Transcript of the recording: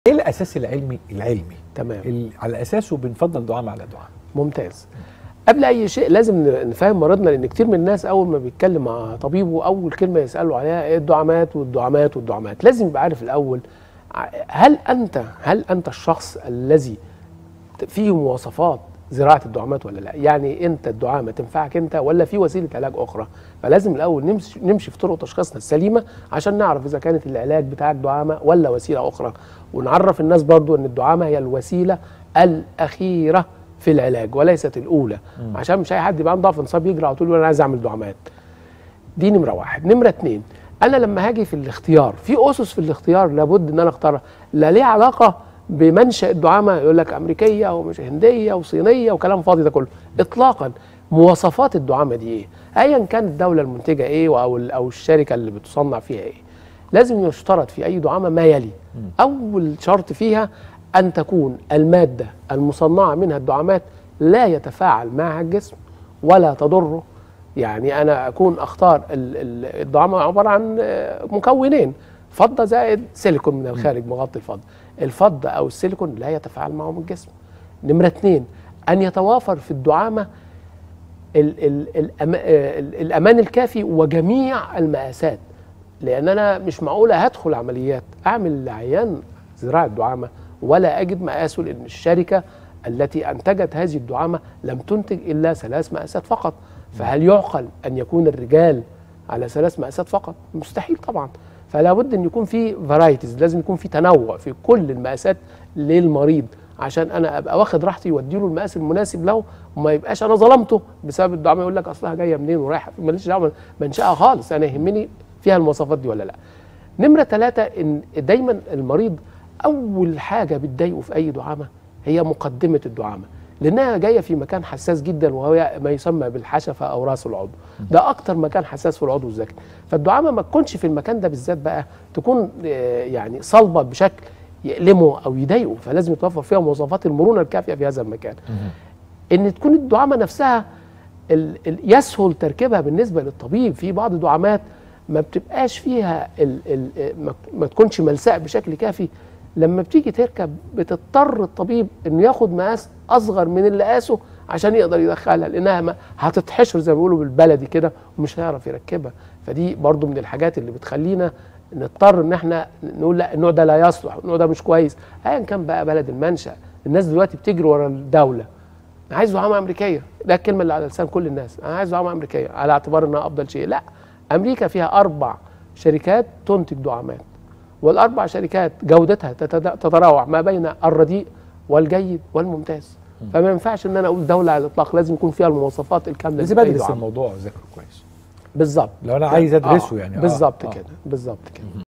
ايه الاساس العلمي العلمي تمام اللي على اساسه بنفضل دعامه على دعامه ممتاز قبل اي شيء لازم ن- نفهم مريضنا لان كتير من الناس اول ما بيتكلم مع طبيبه اول كلمه يساله عليها ايه الدعامات والدعامات والدعامات لازم يبقى عارف الاول ع- هل انت هل انت الشخص الذي ت- فيه مواصفات زراعه الدعامات ولا لا يعني انت الدعامه تنفعك انت ولا في وسيله علاج اخرى فلازم الاول نمشي نمشي في طرق تشخيصنا السليمه عشان نعرف اذا كانت العلاج بتاعك دعامه ولا وسيله اخرى ونعرف الناس برضو ان الدعامه هي الوسيله الاخيره في العلاج وليست الاولى عشان مش اي حد يبقى عنده ضعف انصاب يجري على طول يقول انا عايز اعمل دعامات دي نمره واحد نمره اتنين انا لما هاجي في الاختيار في اسس في الاختيار لابد ان انا اختارها لا ليه علاقه بمنشا الدعامه يقول لك امريكيه ومش هنديه وصينيه وكلام فاضي ده كله اطلاقا مواصفات الدعامه دي ايه ايا كانت الدوله المنتجه ايه او ال- او الشركه اللي بتصنع فيها ايه لازم يشترط في اي دعامه ما يلي اول شرط فيها ان تكون الماده المصنعه منها الدعامات لا يتفاعل معها الجسم ولا تضره يعني انا اكون اختار ال- ال- الدعامه عباره عن آه، مكونين فضه زائد سيليكون من الخارج مغطي الفضه الفضه او السيليكون لا يتفاعل معهم الجسم نمره اثنين ان يتوافر في الدعامه ال ال الأما ال الامان الكافي وجميع المقاسات لان انا مش معقوله هدخل عمليات اعمل لعيان زراعه دعامه ولا اجد مقاسه لان الشركه التي انتجت هذه الدعامه لم تنتج الا ثلاث مقاسات فقط فهل يعقل ان يكون الرجال على ثلاث مقاسات فقط مستحيل طبعا فلا بد ان يكون في فرايتيز لازم يكون في تنوع في كل المقاسات للمريض عشان انا ابقى واخد راحتي واديله المقاس المناسب له وما يبقاش انا ظلمته بسبب الدعامه يقول لك اصلها جايه منين ورايحه فين ماليش دعوه منشأها خالص انا يهمني فيها المواصفات دي ولا لا نمره ثلاثة ان دايما المريض اول حاجه بتضايقه في اي دعامه هي مقدمه الدعامه لانها جايه في مكان حساس جدا وهو ما يسمى بالحشفه او راس العضو ده اكتر مكان حساس في العضو الذكري فالدعامه ما تكونش في المكان ده بالذات بقى تكون آه، يعني صلبه بشكل يألمه او يضايقه فلازم يتوفر فيها مواصفات المرونه الكافيه في هذا المكان ان تكون الدعامه نفسها ال ال يسهل تركيبها بالنسبه للطبيب في بعض الدعامات ما بتبقاش فيها ال ال ما- ما تكونش ملساء بشكل كافي لما بتيجي تركب بتضطر الطبيب انه ياخد مقاس اصغر من اللي قاسه عشان يقدر يدخلها لانها ما هتتحشر زي ما بيقولوا بالبلدي كده ومش هيعرف يركبها فدي برضو من الحاجات اللي بتخلينا نضطر ان احنا نقول لا النوع ده لا يصلح النوع ده مش كويس ايا كان بقى بلد المنشا الناس دلوقتي بتجري ورا الدوله انا عايز دعامه امريكيه ده الكلمه اللي على لسان كل الناس انا عايز دعامه امريكيه على اعتبار انها افضل شيء لا امريكا فيها اربع شركات تنتج دعامات والاربع شركات جودتها تتد- تتراوح ما بين الرديء والجيد والممتاز فما ينفعش ان انا اقول دوله على الاطلاق لازم يكون فيها المواصفات الكامله لازم لأي ادرس دعامة. الموضوع وذاكره كويس بالظبط لو انا عايز ادرسه يعني آه، بالظبط آه. كده بالظبط كده